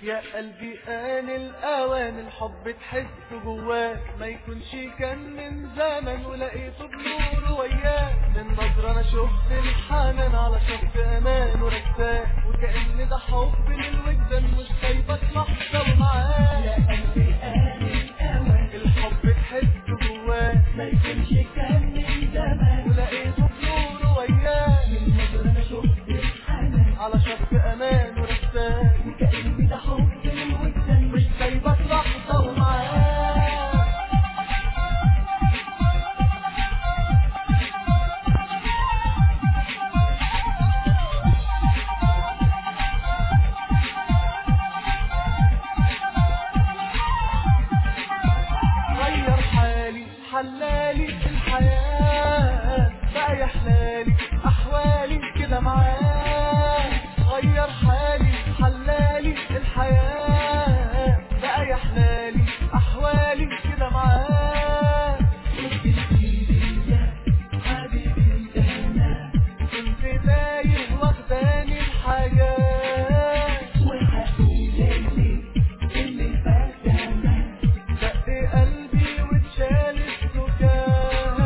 يا قلبي آن الأوان الحب تحسه جواك ما يكونش كان من زمن ولقيته بنور وياك من نظرة أنا شفت الحنان على شط أمان ورساك وكأن ده حب للوجدان مش سايبك لحظة ومعاك يا قلبي آن الأوان الحب تحسه جواك ما يكونش كان من زمان ولقيته بنور وياك من نظرة أنا شفت الحنان على شط أمان ورساك وكأني ده حب الوجدان مش سايبك لحظة ومعاك غير حالي حلالي الحياة بقى يحلالي أحوالي كده معاه غير حالي حلالي الحياة بقى يحلالي أحوالي كده معاه حبيبي ده أنا كنت تايه واخداني الحاجات وهقول لي اللي فات ده أنا دق قلبي واتشال السكات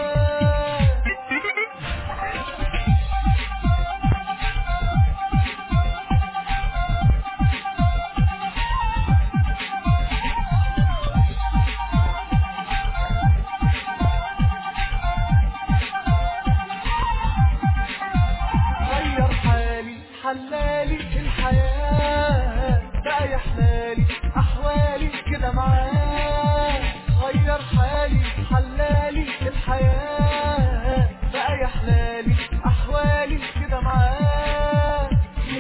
غير حالي حلالي الحياة بقى يحلالي أحوالي كده معاه غير حالي حلالي الحياة بقى يحلالي أحوالي كده معاه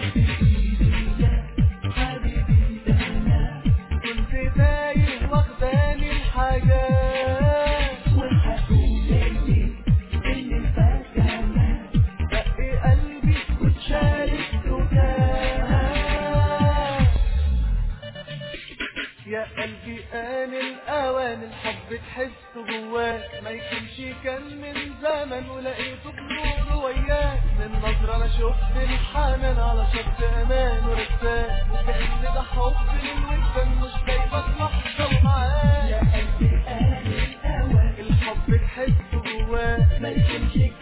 حبيبي ده أنا كنت تايه واخداني الحاجات وهقول لي اللي فات ده أنا دق قلبي واتشال السكات يا قلبي آن الأوان الحب تحسه جواك ما يكونش كان من زمن ولقيته بنور وياك من نظرة أنا شفت الحنان على شط أمان ورساك وكأن ده حب للوجدان مش سايبك لحظة يا ومعاك قلبي آن الأوان الحب تحسه جواك ما يكونش